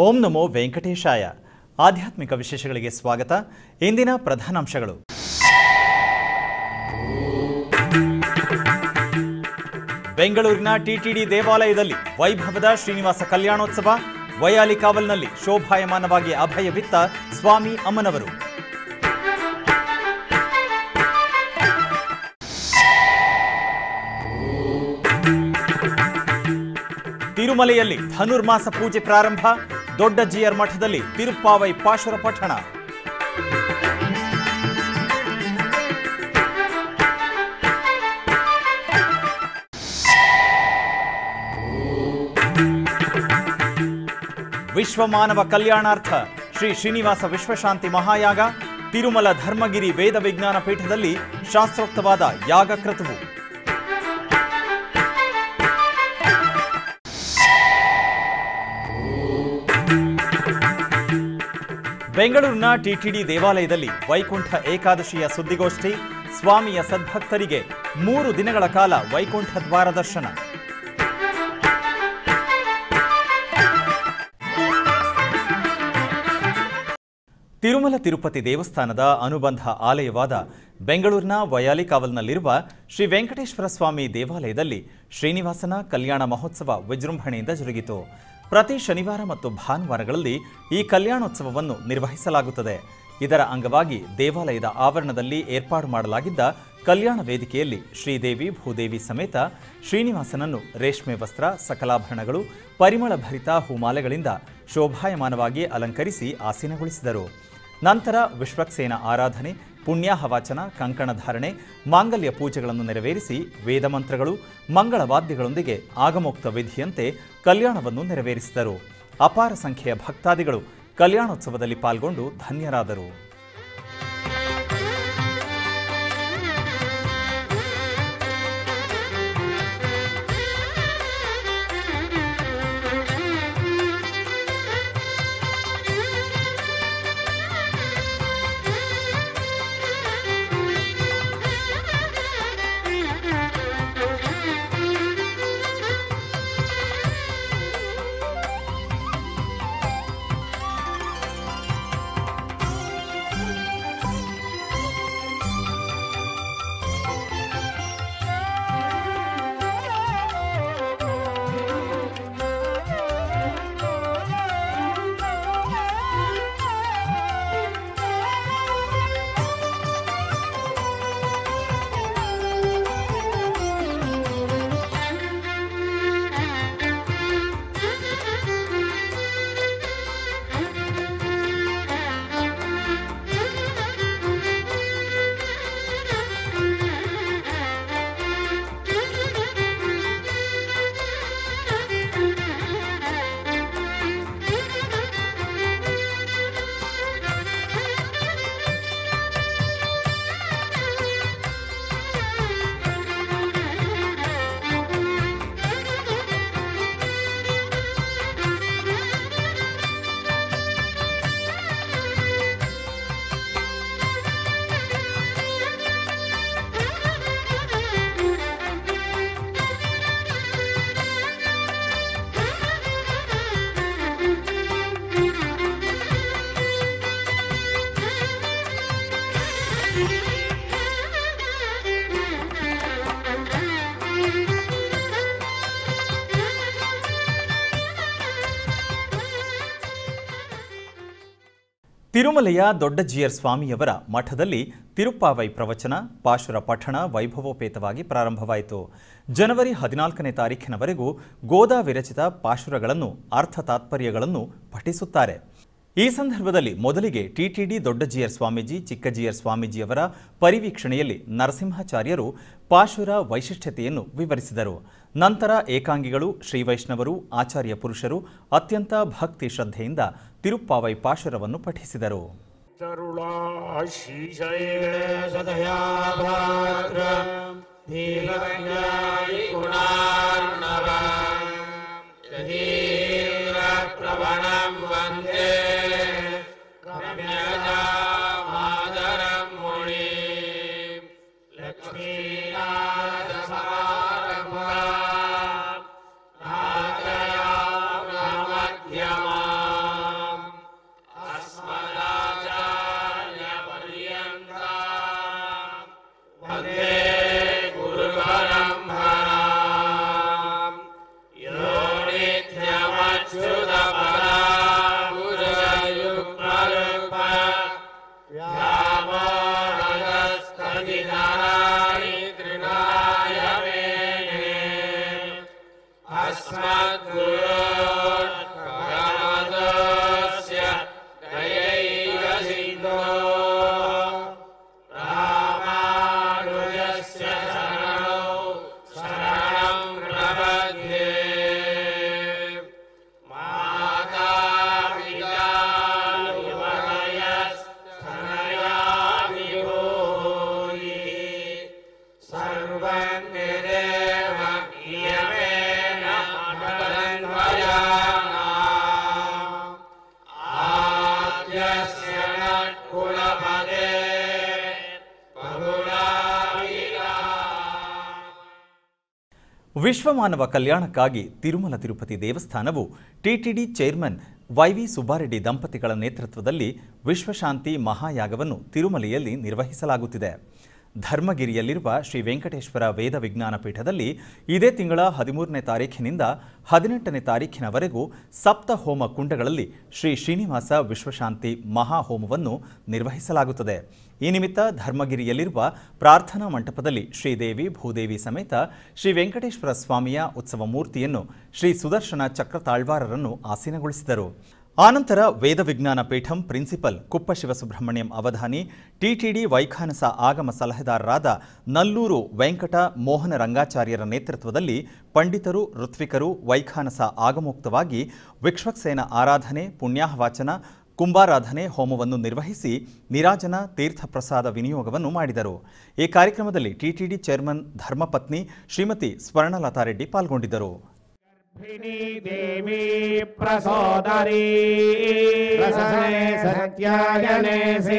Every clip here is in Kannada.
ಓಂ ನಮೋ ವೆಂಕಟೇಶಾಯ ಆಧ್ಯಾತ್ಮಿಕ ವಿಶೇಷಗಳಿಗೆ ಸ್ವಾಗತ ಇಂದಿನ ಪ್ರಧಾನಾಂಶಗಳು ಬೆಂಗಳೂರಿನ ಟಿಟಿಡಿ ದೇವಾಲಯದಲ್ಲಿ ವೈಭವದ ಶ್ರೀನಿವಾಸ ಕಲ್ಯಾಣೋತ್ಸವ ವಯಾಲಿ ಕಾವಲ್ನಲ್ಲಿ ಶೋಭಾಯಮಾನವಾಗಿ ಅಭಯವಿತ್ತ ಸ್ವಾಮಿ ಅಮ್ಮನವರು ತಿರುಮಲೆಯಲ್ಲಿ ಧನುರ್ಮಾಸ ಪೂಜೆ ಪ್ರಾರಂಭ ದೊಡ್ಡ ಜಿಯರ್ ಮಠದಲ್ಲಿ ತಿರುಪ್ಪಾವೈ ಪಾಶುರ ಪಠಣ ವಿಶ್ವ ಮಾನವ ಕಲ್ಯಾಣಾರ್ಥ ಶ್ರೀ ಶ್ರೀನಿವಾಸ ವಿಶ್ವಶಾಂತಿ ಮಹಾಯಾಗ ತಿರುಮಲ ಧರ್ಮಗಿರಿ ವೇದ ವಿಜ್ಞಾನ ಪೀಠದಲ್ಲಿ ಶಾಸ್ತ್ರೋಕ್ತವಾದ ಯಾಗ ಕ್ರತುವು ಬೆಂಗಳೂರಿನ ಟಿಟಿಡಿ ದೇವಾಲಯದಲ್ಲಿ ವೈಕುಂಠ ಏಕಾದಶಿಯ ಸುದ್ದಿಗೋಷ್ಠಿ ಸ್ವಾಮಿಯ ಸದ್ಭಕ್ತರಿಗೆ ಮೂರು ದಿನಗಳ ಕಾಲ ವೈಕುಂಠ ದ್ವಾರ ದರ್ಶನ ತಿರುಮಲ ತಿರುಪತಿ ದೇವಸ್ಥಾನದ ಅನುಬಂಧ ಆಲಯವಾದ ಬೆಂಗಳೂರಿನ ವಯಾಲಿಕಾವಲ್ನಲ್ಲಿರುವ ಶ್ರೀ ವೆಂಕಟೇಶ್ವರ ಸ್ವಾಮಿ ದೇವಾಲಯದಲ್ಲಿ ಶ್ರೀನಿವಾಸನ ಕಲ್ಯಾಣ ಮಹೋತ್ಸವ ವಿಜೃಂಭಣೆಯಿಂದ ಜರುಗಿತು ಪ್ರತಿ ಶನಿವಾರ ಮತ್ತು ಭಾನುವಾರಗಳಲ್ಲಿ ಈ ಕಲ್ಯಾಣೋತ್ಸವವನ್ನು ನಿರ್ವಹಿಸಲಾಗುತ್ತದೆ ಇದರ ಅಂಗವಾಗಿ ದೇವಾಲಯದ ಆವರಣದಲ್ಲಿ ಏರ್ಪಾಡು ಮಾಡಲಾಗಿದ್ದ ಕಲ್ಯಾಣ ವೇದಿಕೆಯಲ್ಲಿ ಶ್ರೀದೇವಿ ಭೂದೇವಿ ಸಮೇತ ಶ್ರೀನಿವಾಸನನ್ನು ರೇಷ್ಮೆ ವಸ್ತ್ರ ಸಕಲಾಭರಣಗಳು ಪರಿಮಳ ಭರಿತ ಹೂಮಾಲೆಗಳಿಂದ ಶೋಭಾಯಮಾನವಾಗಿ ಅಲಂಕರಿಸಿ ಆಸೀನಗೊಳಿಸಿದರು ನಂತರ ವಿಶ್ವಕ್ಸೇನ ಆರಾಧನೆ ಪುಣ್ಯಾಹವಾಚನ ಕಂಕಣ ಧಾರಣೆ ಮಾಂಗಲ್ಯ ಪೂಜೆಗಳನ್ನು ನೆರವೇರಿಸಿ ವೇದಮಂತ್ರಗಳು ಮಂಗಳವಾದ್ಯಗಳೊಂದಿಗೆ ಆಗಮೋಕ್ತ ವಿಧಿಯಂತೆ ಕಲ್ಯಾಣವನ್ನು ನೆರವೇರಿಸಿದರು ಅಪಾರ ಸಂಖ್ಯೆಯ ಭಕ್ತಾದಿಗಳು ಕಲ್ಯಾಣೋತ್ಸವದಲ್ಲಿ ಪಾಲ್ಗೊಂಡು ಧನ್ಯರಾದರು ತಿರುಮಲೆಯ ದೊಡ್ಡ ಜಿಯರ್ ಸ್ವಾಮಿಯವರ ಮಠದಲ್ಲಿ ತಿರುಪ್ಪಾವೈ ಪ್ರವಚನ ಪಾಶುರ ಪಠಣ ವೈಭವೋಪೇತವಾಗಿ ಪ್ರಾರಂಭವಾಯಿತು ಜನವರಿ ಹದಿನಾಲ್ಕನೇ ತಾರೀಖಿನವರೆಗೂ ಗೋದಾ ವಿರಚಿತ ಪಾಶುರಗಳನ್ನು ಅರ್ಥ ತಾತ್ಪರ್ಯಗಳನ್ನು ಪಠಿಸುತ್ತಾರೆ ಈ ಸಂದರ್ಭದಲ್ಲಿ ಮೊದಲಿಗೆ ಟಿಟಿಡಿ ದೊಡ್ಡ ಜಿಯರ್ ಸ್ವಾಮೀಜಿ ಚಿಕ್ಕ ಜಿಯರ್ ಸ್ವಾಮೀಜಿಯವರ ಪರಿವೀಕ್ಷಣೆಯಲ್ಲಿ ನರಸಿಂಹಾಚಾರ್ಯರು ಪಾಶುರ ವೈಶಿಷ್ಟ್ಯತೆಯನ್ನು ವಿವರಿಸಿದರು ನಂತರ ಏಕಾಂಗಿಗಳು ಶ್ರೀವೈಷ್ಣವರು ಆಚಾರ್ಯ ಪುರುಷರು ಅತ್ಯಂತ ಭಕ್ತಿ ಶ್ರದ್ಧೆಯಿಂದ ತಿರುಪ್ಪಾವೈ ಪಾಶುರವನ್ನು ಪಠಿಸಿದರು तरुणाशीषये सदया भाद्र धीरज्ञायि गुणार्णव यदीन्द्रप्रवणं वन्दे रम्यजा मादरं मुनिं लक्ष्मीनाथसमारम्भा नादयामध्यमा यस्य नट्कुलपदे बहुलाविरा ವಿಶ್ವಮಾನವ ಕಲ್ಯಾಣಕ್ಕಾಗಿ ತಿರುಮಲ ತಿರುಪತಿ ದೇವಸ್ಥಾನವು ಟಿಟಿಡಿ ಚೇರ್ಮನ್ ವೈವಿ ಸುಬ್ಬಾರೆಡ್ಡಿ ದಂಪತಿಗಳ ನೇತೃತ್ವದಲ್ಲಿ ವಿಶ್ವಶಾಂತಿ ಮಹಾಯಾಗವನ್ನು ತಿರುಮಲೆಯಲ್ಲಿ ನಿರ್ವಹಿಸಲಾಗುತ್ತಿದೆ ಧರ್ಮಗಿರಿಯಲ್ಲಿರುವ ಶ್ರೀ ವೆಂಕಟೇಶ್ವರ ವೇದ ವಿಜ್ಞಾನ ಪೀಠದಲ್ಲಿ ಇದೇ ತಿಂಗಳ ಹದಿಮೂರನೇ ತಾರೀಖಿನಿಂದ ಹದಿನೆಂಟನೇ ತಾರೀಖಿನವರೆಗೂ ಸಪ್ತ ಹೋಮ ಕುಂಡಗಳಲ್ಲಿ ಶ್ರೀ ಶ್ರೀನಿವಾಸ ವಿಶ್ವಶಾಂತಿ ಮಹಾಹೋಮವನ್ನು ನಿರ್ವಹಿಸಲಾಗುತ್ತದೆ ಈ ನಿಮಿತ್ತ ಧರ್ಮಗಿರಿಯಲ್ಲಿರುವ ಪ್ರಾರ್ಥನಾ ಮಂಟಪದಲ್ಲಿ ಶ್ರೀದೇವಿ ಭೂದೇವಿ ಸಮೇತ ಶ್ರೀ ವೆಂಕಟೇಶ್ವರ ಸ್ವಾಮಿಯ ಉತ್ಸವ ಮೂರ್ತಿಯನ್ನು ಶ್ರೀ ಸುದರ್ಶನ ಚಕ್ರ ತಾಳ್ವಾರರನ್ನು ಆಸೀನಗೊಳಿಸಿದರು ಆನಂತರ ವೇದ ವಿಜ್ಞಾನ ಪೀಠಂ ಪ್ರಿನ್ಸಿಪಲ್ ಕುಪ್ಪ ಶಿವಸುಬ್ರಹ್ಮಣ್ಯಂ ಅವಧಾನಿ ಟಿಟಿಡಿ ವೈಖಾನಸ ಆಗಮ ಸಲಹೆದಾರರಾದ ನಲ್ಲೂರು ವೆಂಕಟ ಮೋಹನ ರಂಗಾಚಾರ್ಯರ ನೇತೃತ್ವದಲ್ಲಿ ಪಂಡಿತರು ಋತ್ವಿಕರು ವೈಖಾನಸ ಆಗಮೋಕ್ತವಾಗಿ ವಿಕ್ಷ್ವಕ್ಸೇನ ಆರಾಧನೆ ಪುಣ್ಯಾಹವಾಚನ ಕುಂಭಾರಾಧನೆ ಹೋಮವನ್ನು ನಿರ್ವಹಿಸಿ ನಿರಾಜನ ತೀರ್ಥ ಪ್ರಸಾದ ವಿನಿಯೋಗವನ್ನು ಮಾಡಿದರು ಈ ಕಾರ್ಯಕ್ರಮದಲ್ಲಿ ಟಿಟಿಡಿ ಚೇರ್ಮನ್ ಧರ್ಮಪತ್ನಿ ಶ್ರೀಮತಿ ಸ್ವರ್ಣಲತಾ ರೆಡ್ಡಿ ಪಾಲ್ಗೊಂಡಿದ್ದರು गर्भिणी देवी प्रसोदरी रसने सत्यायने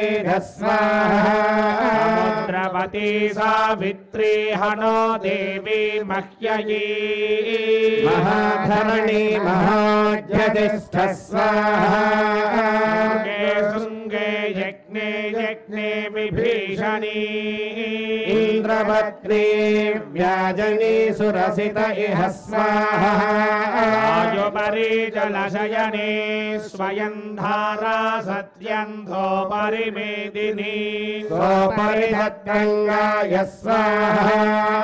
समुद्रवती सावित्री हनो देवी मह्ययी महाधरणी महाज्यतिष्ठ स्वाहा शृङ्गे यज्ञे यज्ञे विभीषणी इन्द्रपत्नी व्याजनी सुरसित इह स्वाहा वायुपरि जलशयने स्वयं धारा सत्यन्धोपरि मेदिनी सोपरि सद्गङ्गाय स्वाहा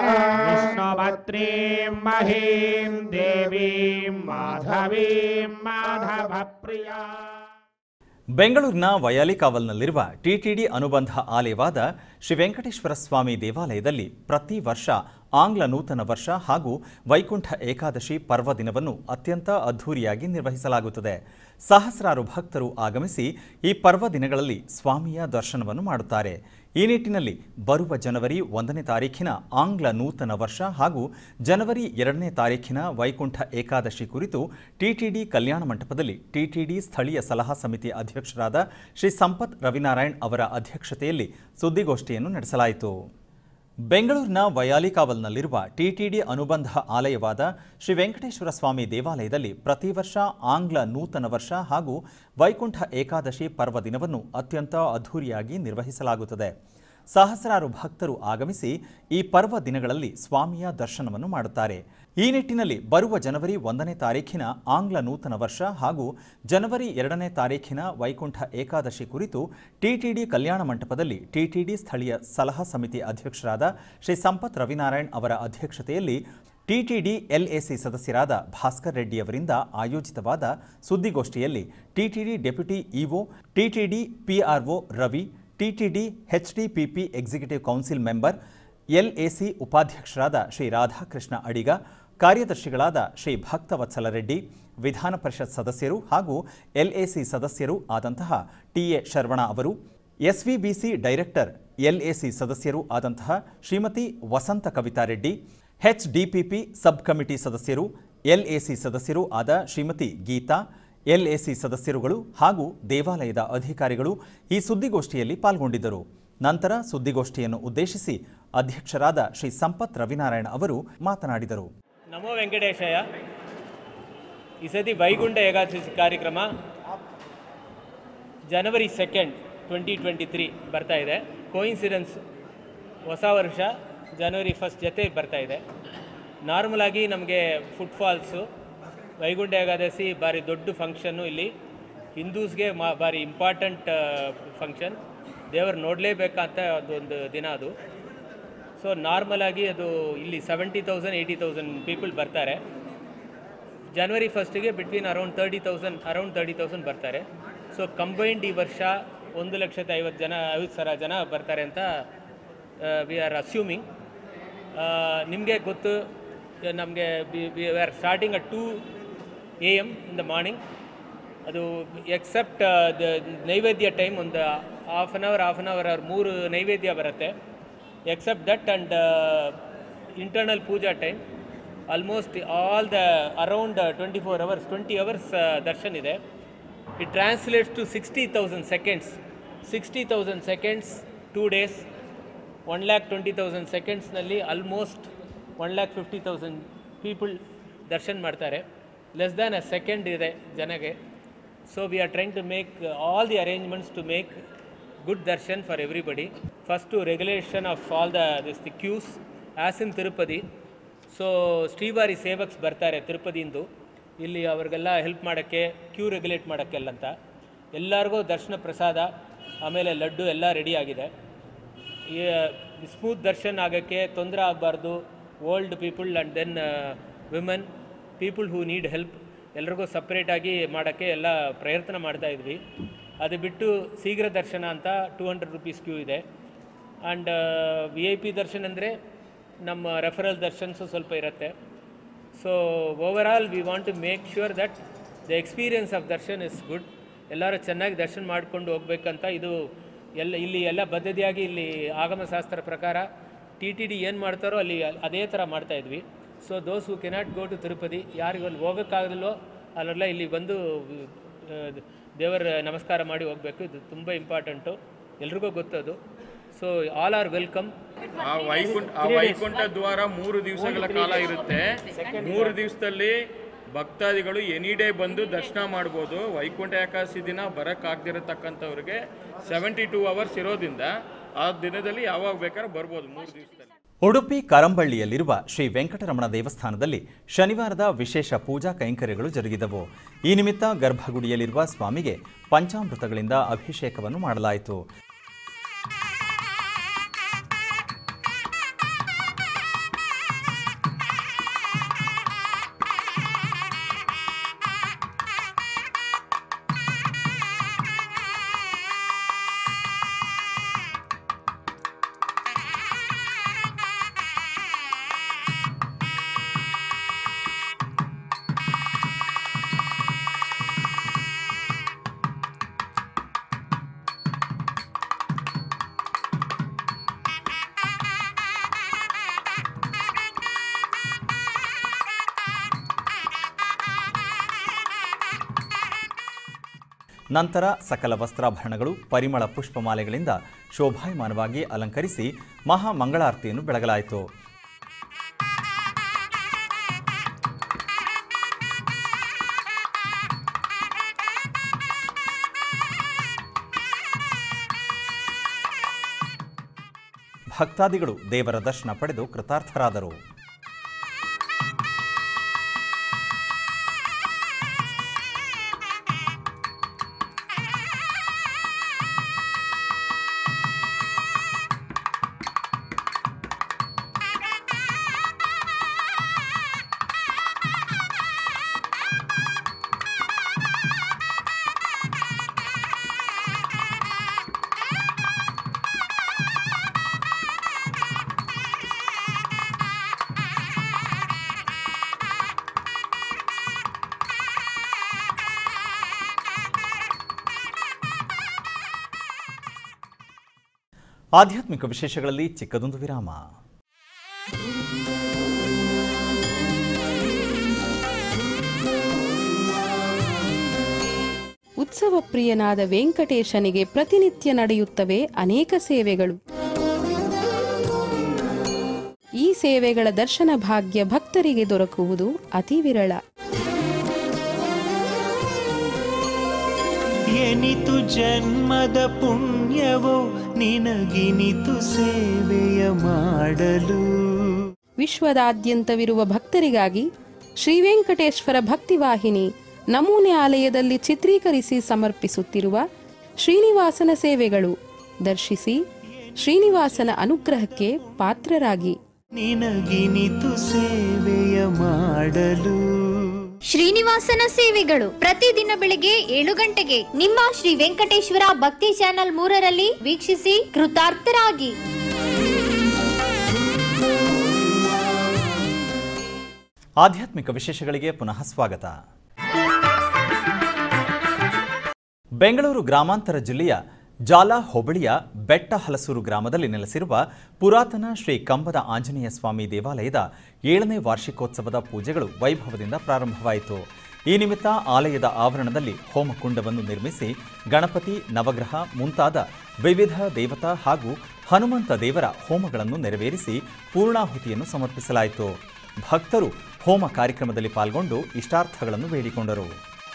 विष्णुपत्नीं महीं देवीं माधवीं माधवप्रिया ಬೆಂಗಳೂರಿನ ವಯಾಲಿಕಾವಲ್ನಲ್ಲಿರುವ ಟಿಟಿಡಿ ಅನುಬಂಧ ಆಲಯವಾದ ಶ್ರೀ ವೆಂಕಟೇಶ್ವರ ಸ್ವಾಮಿ ದೇವಾಲಯದಲ್ಲಿ ಪ್ರತಿ ವರ್ಷ ಆಂಗ್ಲ ನೂತನ ವರ್ಷ ಹಾಗೂ ವೈಕುಂಠ ಏಕಾದಶಿ ಪರ್ವ ದಿನವನ್ನು ಅತ್ಯಂತ ಅದ್ಧೂರಿಯಾಗಿ ನಿರ್ವಹಿಸಲಾಗುತ್ತದೆ ಸಹಸ್ರಾರು ಭಕ್ತರು ಆಗಮಿಸಿ ಈ ಪರ್ವ ದಿನಗಳಲ್ಲಿ ಸ್ವಾಮಿಯ ದರ್ಶನವನ್ನು ಮಾಡುತ್ತಾರೆ ಈ ನಿಟ್ಟಿನಲ್ಲಿ ಬರುವ ಜನವರಿ ಒಂದನೇ ತಾರೀಖಿನ ಆಂಗ್ಲ ನೂತನ ವರ್ಷ ಹಾಗೂ ಜನವರಿ ಎರಡನೇ ತಾರೀಖಿನ ವೈಕುಂಠ ಏಕಾದಶಿ ಕುರಿತು ಟಿಟಿಡಿ ಕಲ್ಯಾಣ ಮಂಟಪದಲ್ಲಿ ಟಿಟಿಡಿ ಸ್ಥಳೀಯ ಸಲಹಾ ಸಮಿತಿ ಅಧ್ಯಕ್ಷರಾದ ಶ್ರೀ ಸಂಪತ್ ರವಿನಾರಾಯಣ್ ಅವರ ಅಧ್ಯಕ್ಷತೆಯಲ್ಲಿ ಸುದ್ದಿಗೋಷ್ಠಿಯನ್ನು ನಡೆಸಲಾಯಿತು ಬೆಂಗಳೂರಿನ ವಯಾಲಿಕಾವಲ್ನಲ್ಲಿರುವ ಟಿಟಿಡಿ ಅನುಬಂಧ ಆಲಯವಾದ ಶ್ರೀ ವೆಂಕಟೇಶ್ವರ ಸ್ವಾಮಿ ದೇವಾಲಯದಲ್ಲಿ ಪ್ರತಿ ವರ್ಷ ಆಂಗ್ಲ ನೂತನ ವರ್ಷ ಹಾಗೂ ವೈಕುಂಠ ಏಕಾದಶಿ ಪರ್ವ ದಿನವನ್ನು ಅತ್ಯಂತ ಅದ್ಧೂರಿಯಾಗಿ ನಿರ್ವಹಿಸಲಾಗುತ್ತದೆ ಸಹಸ್ರಾರು ಭಕ್ತರು ಆಗಮಿಸಿ ಈ ಪರ್ವ ದಿನಗಳಲ್ಲಿ ಸ್ವಾಮಿಯ ದರ್ಶನವನ್ನು ಮಾಡುತ್ತಾರೆ ಈ ನಿಟ್ಟಿನಲ್ಲಿ ಬರುವ ಜನವರಿ ಒಂದನೇ ತಾರೀಖಿನ ಆಂಗ್ಲ ನೂತನ ವರ್ಷ ಹಾಗೂ ಜನವರಿ ಎರಡನೇ ತಾರೀಖಿನ ವೈಕುಂಠ ಏಕಾದಶಿ ಕುರಿತು ಟಿಟಿಡಿ ಕಲ್ಯಾಣ ಮಂಟಪದಲ್ಲಿ ಟಿಟಿಡಿ ಸ್ಥಳೀಯ ಸಲಹಾ ಸಮಿತಿ ಅಧ್ಯಕ್ಷರಾದ ಶ್ರೀ ಸಂಪತ್ ರವಿನಾರಾಯಣ್ ಅವರ ಅಧ್ಯಕ್ಷತೆಯಲ್ಲಿ ಟಿಟಿಡಿ ಎಲ್ಎಸಿ ಸದಸ್ಯರಾದ ಭಾಸ್ಕರ್ ರೆಡ್ಡಿಯವರಿಂದ ಆಯೋಜಿತವಾದ ಸುದ್ದಿಗೋಷ್ಠಿಯಲ್ಲಿ TTD deputy EO TTD PRO Ravi TTD HDPP executive council member LAC ಉಪಾಧ್ಯಕ್ಷರಾದ ಶ್ರೀ ರಾಧಾಕೃಷ್ಣ ಅಡಿಗ ಕಾರ್ಯದರ್ಶಿಗಳಾದ ಶ್ರೀ ಭಕ್ತವತ್ಸಲ ರೆಡ್ಡಿ ವಿಧಾನ ಪರಿಷತ್ ಸದಸ್ಯರು ಹಾಗೂ ಎಲ್ಎಸಿ ಸದಸ್ಯರು ಆದಂತಹ ಟಿಎ ಶರವಣ ಅವರು ಎಸ್ವಿಬಿಸಿ ಡೈರೆಕ್ಟರ್ ಎಲ್ಎಸಿ ಸದಸ್ಯರು ಆದಂತಹ Shrimati Vasantha Kavitha Reddy HDPP sub committee ಸದಸ್ಯರು ಎಲ್ಎಸಿ ಸದಸ್ಯರು ಆದ ಶ್ರೀಮತಿ ಗೀತಾ ಎಲ್ಎಸಿ ಸದಸ್ಯರುಗಳು ಹಾಗೂ ದೇವಾಲಯದ ಅಧಿಕಾರಿಗಳು ಈ ಸುದ್ದಿಗೋಷ್ಠಿಯಲ್ಲಿ ಪಾಲ್ಗೊಂಡಿದ್ದರು ನಂತರ ಸುದ್ದಿಗೋಷ್ಠಿಯನ್ನು ಉದ್ದೇಶಿಸಿ ಅಧ್ಯಕ್ಷರಾದ ಶ್ರೀ ಸಂಪತ್ ರವಿನಾರಾಯಣ ಅವರು ಮಾತನಾಡಿದರು ನಮೋ ವೆಂಕಟೇಶಯ್ಯ ಈ ಸತಿ ವೈಗುಂಠ ಏಕಾದಶಿ ಕಾರ್ಯಕ್ರಮ January second twenty twenty three ಬರ್ತಾ ಇದೆ ಕೋಇನ್ಸಿಡೆನ್ಸ್ ಹೊಸ ವರ್ಷ ಜನವರಿ ಫಸ್ಟ್ ಜೊತೆ ಬರ್ತಾ ಇದೆ ನಾರ್ಮಲ್ ಆಗಿ ನಮಗೆ ಫುಟ್ಫಾಲ್ಸು ವೈಗುಂಠ ಏಕಾದಶಿ ಭಾರಿ ದೊಡ್ಡ ಫಂಕ್ಷನ್ನು ಇಲ್ಲಿ ಹಿಂದೂಸ್ಗೆ ಮಾ ಭಾರಿ ಇಂಪಾರ್ಟೆಂಟ್ ಫಂಕ್ಷನ್ ದೇವರು ನೋಡಲೇಬೇಕಂತ ಅದೊಂದು ದಿನ ಅದು ಸೊ ನಾರ್ಮಲ್ ಆಗಿ ಅದು ಇಲ್ಲಿ seventy thousand eighty thousand people ಬರ್ತಾರೆ ಜನವರಿ ಫಸ್ಟಿಗೆ between around thirty thousand around thirty thousand ಬರ್ತಾರೆ ಸೊ ಕಂಬೈನ್ಡ್ ಈ ವರ್ಷ ಒಂದು ಲಕ್ಷದ ಐವತ್ತು ಜನ ಐವತ್ತು ಸಾವಿರ ಜನ ಬರ್ತಾರೆ ಅಂತ ವಿ ಆರ್ ಅಸ್ಯೂಮಿಂಗ್ ನಿಮಗೆ ಗೊತ್ತು ನಮಗೆ we are starting at two A M in the morning ಅದು ಎಕ್ಸೆಪ್ಟ್ ದ ನೈವೇದ್ಯ ಟೈಮ್ ಒಂದು half an hour half an hour ಅವ್ರ ಮೂರು ನೈವೇದ್ಯ ಬರುತ್ತೆ except that and internal puja time almost all the around twenty four hours twenty hours darshan ಇದೆ it translates to sixty thousand seconds sixty thousand seconds two days one lakh twenty thousand ಸೆಕೆಂಡ್ಸ್ನಲ್ಲಿ almost one lakh fifty thousand people Darshan ಮಾಡ್ತಾರೆ ಲೆಸ್ ದ್ಯಾನ್ ಅ ಸೆಕೆಂಡ್ ಇದೆ ಜನಗೆ so we are trying to make all the arrangements to make good darshan for everybody first regulation of all the this the queues as in Tirupati so Srivari sevaks ಬರ್ತಾರೆ ತಿರುಪತಿಯಿಂದ ಇಲ್ಲಿ ಅವ್ರಿಗೆಲ್ಲ ಹೆಲ್ಪ್ ಮಾಡೋಕ್ಕೆ ಕ್ಯೂ ರೆಗ್ಯುಲೇಟ್ ಮಾಡೋಕ್ಕೆಲ್ಲ ಅಂತ ಎಲ್ಲರಿಗೂ ದರ್ಶನ ಪ್ರಸಾದ ಆಮೇಲೆ ಲಡ್ಡು ಎಲ್ಲ ರೆಡಿ ಆಗಿದೆ ಸ್ಮೂತ್ ದರ್ಶನ್ ಆಗೋಕ್ಕೆ ತೊಂದರೆ ಆಗಬಾರ್ದು old people and then women people who need help ಎಲ್ರಿಗೂ ಸಪ್ರೇಟಾಗಿ ಮಾಡೋಕ್ಕೆ ಎಲ್ಲ ಪ್ರಯತ್ನ ಮಾಡ್ತಾ ಇದ್ವಿ ಅದು ಬಿಟ್ಟು ಶೀಘ್ರ ದರ್ಶನ ಅಂತ ಟೂ ಹಂಡ್ರೆಡ್ ರುಪೀಸ್ ಕ್ಯೂ ಇದೆ and V I P darshan ಅಂದರೆ ನಮ್ಮ ರೆಫರಲ್ ದರ್ಶನ್ಸು ಸ್ವಲ್ಪ ಇರುತ್ತೆ so overall we want to make sure that the experience of darshan is good ಎಲ್ಲರೂ ಚೆನ್ನಾಗಿ ದರ್ಶನ ಮಾಡ್ಕೊಂಡು ಹೋಗ್ಬೇಕಂತ ಇದು ಎಲ್ಲ ಇಲ್ಲಿ ಎಲ್ಲ ಬದ್ಧತೆಯಾಗಿ ಇಲ್ಲಿ ಆಗಮಶಾಸ್ತ್ರ ಪ್ರಕಾರ ಟಿ ಟಿ ಡಿ ಏನು ಮಾಡ್ತಾರೋ ಅಲ್ಲಿ ಅದೇ ಥರ ಮಾಡ್ತಾ ಇದ್ವಿ so those who cannot go to Tirupati ಯಾರಿಗೂ ಅಲ್ಲಿ ಹೋಗೋಕ್ಕಾಗಲಿಲ್ಲೋ ಅಲ್ಲೆಲ್ಲ ಇಲ್ಲಿ ಬಂದು ಆ, ದೇವರ ನಮಸ್ಕಾರ ಮಾಡಿ ಹೋಗಬೇಕು ಇದು ತುಂಬ ಇಂಪಾರ್ಟೆಂಟು ಎಲ್ರಿಗೂ ಗೊತ್ತದು ಸೊ ಆಲ್ ಆರ್ ವೆಲ್ಕಮ್ ಆ ವೈಕುಂಠ ಆ ವೈಕುಂಠ ದ್ವಾರ ಮೂರು ದಿವಸಗಳ ಕಾಲ ಇರುತ್ತೆ ಮೂರು ದಿವಸದಲ್ಲಿ ಭಕ್ತಾದಿಗಳು ಎನಿ ಡೇ ಬಂದು ದರ್ಶನ ಮಾಡ್ಬೋದು ವೈಕುಂಠ ಏಕಾದಶಿ ದಿನ ಬರೋಕ್ಕಾಗದಿರತಕ್ಕಂಥವ್ರಿಗೆ ಸೆವೆಂಟಿ ಟೂ ಅವರ್ಸ್ ಇರೋದ್ರಿಂದ ಆ ದಿನದಲ್ಲಿ ಯಾವಾಗ ಬೇಕಾದ್ರೂ ಬರ್ಬೋದು ಮೂರು ದಿವಸದಲ್ಲಿ ಉಡುಪಿ ಕರಂಬಳ್ಳಿಯಲ್ಲಿರುವ ಶ್ರೀ ವೆಂಕಟರಮಣ ದೇವಸ್ಥಾನದಲ್ಲಿ ಶನಿವಾರದ ವಿಶೇಷ ಪೂಜಾ ಕೈಂಕರ್ಯಗಳು ಜರುಗಿದವು ಈ ನಿಮಿತ್ತ ಗರ್ಭಗುಡಿಯಲ್ಲಿರುವ ಸ್ವಾಮಿಗೆ ಪಂಚಾಮೃತಗಳಿಂದ ಅಭಿಷೇಕವನ್ನು ಮಾಡಲಾಯಿತು ನಂತರ ಸಕಲ ವಸ್ತ್ರಾಭರಣಗಳು ಪರಿಮಳ ಪುಷ್ಪಮಾಲೆಗಳಿಂದ ಶೋಭಾಯಮಾನವಾಗಿ ಅಲಂಕರಿಸಿ ಮಹಾ ಮಂಗಳಾರತಿಯನ್ನು ಬೆಳಗಲಾಯಿತು ಭಕ್ತಾದಿಗಳು ದೇವರ ದರ್ಶನ ಪಡೆದು ಕೃತಾರ್ಥರಾದರು ಆಧ್ಯಾತ್ಮಿಕ ವಿಶೇಷಗಳಲ್ಲಿ ಚಿಕ್ಕದೊಂದು ವಿರಾಮ ಉತ್ಸವ ಪ್ರಿಯನಾದ ವೆಂಕಟೇಶನಿಗೆ ಪ್ರತಿನಿತ್ಯ ನಡೆಯುತ್ತವೆ ಅನೇಕ ಸೇವೆಗಳು ಈ ಸೇವೆಗಳ ದರ್ಶನ ಭಾಗ್ಯ ಭಕ್ತರಿಗೆ ದೊರಕುವುದು ಅತಿ ವಿರಳ ಎನಿತು ಜನ್ಮದ ಪುಣ್ಯವೋ ನಿನಗಿನಿತು ಸೇವೆಯ ಮಾಡಲು ವಿಶ್ವದಾದ್ಯಂತವಿರುವ ಭಕ್ತರಿಗಾಗಿ ಶ್ರೀ ವೆಂಕಟೇಶ್ವರ ಭಕ್ತಿವಾಹಿನಿ ನಮೂನೆ ಆಲಯದಲ್ಲಿ ಚಿತ್ರೀಕರಿಸಿ ಸಮರ್ಪಿಸುತ್ತಿರುವ ಶ್ರೀನಿವಾಸನ ಸೇವೆಗಳು ದರ್ಶಿಸಿ ಶ್ರೀನಿವಾಸನ ಅನುಗ್ರಹಕ್ಕೆ ಪಾತ್ರರಾಗಿ ನಿನಗಿನಿತು ಸೇವೆಯ ಮಾಡಲು ಶ್ರೀನಿವಾಸನ ಸೇವೆಗಳು ಪ್ರತಿದಿನ ಬೆಳಿಗ್ಗೆ ಏಳು ಗಂಟೆಗೆ ನಿಮ್ಮ ಶ್ರೀ ವೆಂಕಟೇಶ್ವರ ಭಕ್ತಿ ಚಾನೆಲ್ ಮೂರರಲ್ಲಿ ವೀಕ್ಷಿಸಿ ಕೃತಾರ್ಥರಾಗಿ ಆಧ್ಯಾತ್ಮಿಕ ವಿಶೇಷಗಳಿಗೆ ಪುನಃ ಸ್ವಾಗತ ಬೆಂಗಳೂರು ಗ್ರಾಮಾಂತರ ಜಿಲ್ಲೆಯ ಜಾಲ ಹೋಬಳಿಯ ಬೆಟ್ಟ ಹಲಸೂರು ಗ್ರಾಮದಲ್ಲಿ ನೆಲೆಸಿರುವ ಪುರಾತನ ಶ್ರೀ ಕಂಬದ ಆಂಜನೇಯ ಸ್ವಾಮಿ ದೇವಾಲಯದ ಏಳನೇ ವಾರ್ಷಿಕೋತ್ಸವದ ಪೂಜೆಗಳು ವೈಭವದಿಂದ ಪ್ರಾರಂಭವಾಯಿತು ಈ ನಿಮಿತ್ತ ಆಲಯದ ಆವರಣದಲ್ಲಿ ಹೋಮಕುಂಡವನ್ನು ನಿರ್ಮಿಸಿ ಗಣಪತಿ ನವಗ್ರಹ ಮುಂತಾದ ವಿವಿಧ ದೇವತಾ ಹಾಗೂ ಹನುಮಂತ ದೇವರ ಹೋಮಗಳನ್ನು ನೆರವೇರಿಸಿ ಪೂರ್ಣಾಹುತಿಯನ್ನು ಸಮರ್ಪಿಸಲಾಯಿತು ಭಕ್ತರು ಹೋಮ ಕಾರ್ಯಕ್ರಮದಲ್ಲಿ ಪಾಲ್ಗೊಂಡು ಇಷ್ಟಾರ್ಥಗಳನ್ನು ಬೇಡಿಕೊಂಡರು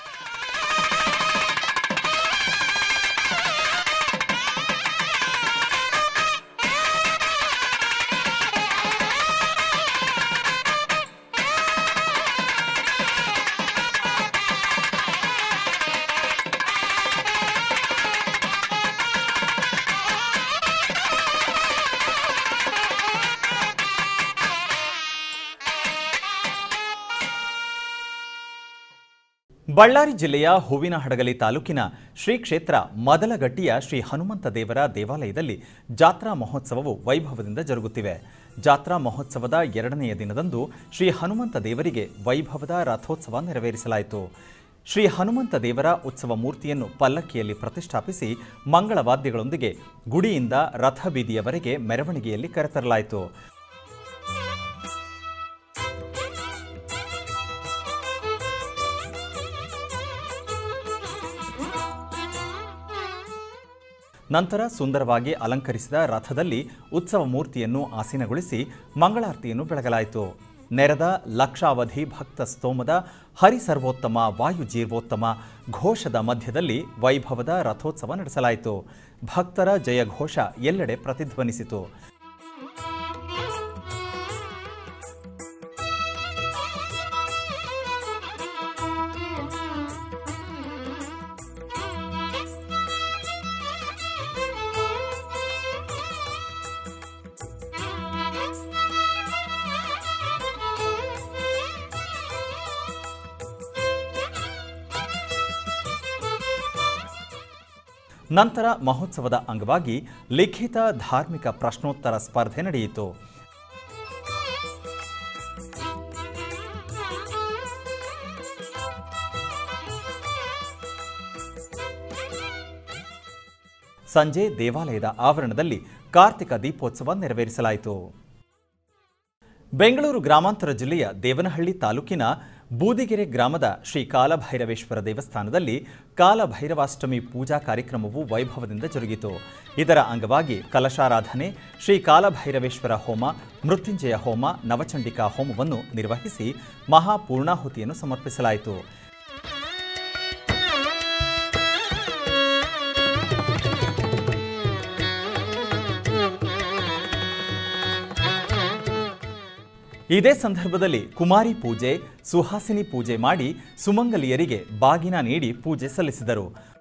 ಬಳ್ಳಾರಿ ಜಿಲ್ಲೆಯ ಹೂವಿನಹಡಗಲಿ ತಾಲೂಕಿನ ಶ್ರೀ ಕ್ಷೇತ್ರ ಮದಲಗಟ್ಟಿಯ ಶ್ರೀ ಹನುಮಂತ ದೇವರ ದೇವಾಲಯದಲ್ಲಿ ಜಾತ್ರಾ ಮಹೋತ್ಸವವು ವೈಭವದಿಂದ ಜರುಗುತ್ತಿವೆ ಜಾತ್ರಾ ಮಹೋತ್ಸವದ ಎರಡನೆಯ ದಿನದಂದು ಶ್ರೀ ಹನುಮಂತ ದೇವರಿಗೆ ವೈಭವದ ರಥೋತ್ಸವ ನೆರವೇರಿಸಲಾಯಿತು ಶ್ರೀ ಹನುಮಂತ ದೇವರ ಉತ್ಸವ ಮೂರ್ತಿಯನ್ನು ಪಲ್ಲಕ್ಕಿಯಲ್ಲಿ ಪ್ರತಿಷ್ಠಾಪಿಸಿ ಮಂಗಳವಾದ್ಯಗಳೊಂದಿಗೆ ಗುಡಿಯಿಂದ ರಥ ಬೀದಿಯವರೆಗೆ ಮೆರವಣಿಗೆಯಲ್ಲಿ ಕರೆತರಲಾಯಿತು ನಂತರ ಸುಂದರವಾಗಿ ಅಲಂಕರಿಸಿದ ರಥದಲ್ಲಿ ಉತ್ಸವ ಮೂರ್ತಿಯನ್ನು ಆಸೀನಗೊಳಿಸಿ ಮಂಗಳಾರತಿಯನ್ನು ಬೆಳಗಲಾಯಿತು ನೆರೆದ ಲಕ್ಷಾವಧಿ ಭಕ್ತ ಸ್ತೋಮದ ಹರಿಸರ್ವೋತ್ತಮ ವಾಯುಜೀರ್ವೋತ್ತಮ ಘೋಷದ ಮಧ್ಯದಲ್ಲಿ ವೈಭವದ ರಥೋತ್ಸವ ನಡೆಸಲಾಯಿತು ಭಕ್ತರ ಜಯಘೋಷ ಎಲ್ಲೆಡೆ ಪ್ರತಿಧ್ವನಿಸಿತು ನಂತರ ಮಹೋತ್ಸವದ ಅಂಗವಾಗಿ ಲಿಖಿತ ಧಾರ್ಮಿಕ ಪ್ರಶ್ನೋತ್ತರ ಸ್ಪರ್ಧೆ ನಡೆಯಿತು ಸಂಜೆ ದೇವಾಲಯದ ಆವರಣದಲ್ಲಿ ಕಾರ್ತಿಕ ದೀಪೋತ್ಸವ ನೆರವೇರಿಸಲಾಯಿತು ಬೆಂಗಳೂರು ಗ್ರಾಮಾಂತರ ಜಿಲ್ಲೆಯ ದೇವನಹಳ್ಳಿ ತಾಲೂಕಿನ ಬೂದಿಗೆರೆ ಗ್ರಾಮದ ಶ್ರೀ ಕಾಲಭೈರವೇಶ್ವರ ದೇವಸ್ಥಾನದಲ್ಲಿ ಕಾಲಭೈರವಾಷ್ಟಮಿ ಪೂಜಾ ಕಾರ್ಯಕ್ರಮವು ವೈಭವದಿಂದ ಜರುಗಿತು ಇದರ ಅಂಗವಾಗಿ ಕಲಶಾರಾಧನೆ ಶ್ರೀ ಕಾಲಭೈರವೇಶ್ವರ ಹೋಮ ಮೃತ್ಯುಂಜಯ ಹೋಮ ನವಚಂಡಿಕಾ ಹೋಮವನ್ನು ನಿರ್ವಹಿಸಿ ಮಹಾಪೂರ್ಣಾಹುತಿಯನ್ನು ಸಮರ್ಪಿಸಲಾಯಿತು ಇದೇ ಸಂದರ್ಭದಲ್ಲಿ ಕುಮಾರಿ ಪೂಜೆ ಸುಹಾಸಿನಿ ಪೂಜೆ ಮಾಡಿ ಸುಮಂಗಲಿಯರಿಗೆ ಬಾಗಿನ ನೀಡಿ ಪೂಜೆ ಸಲ್ಲಿಸಿದರು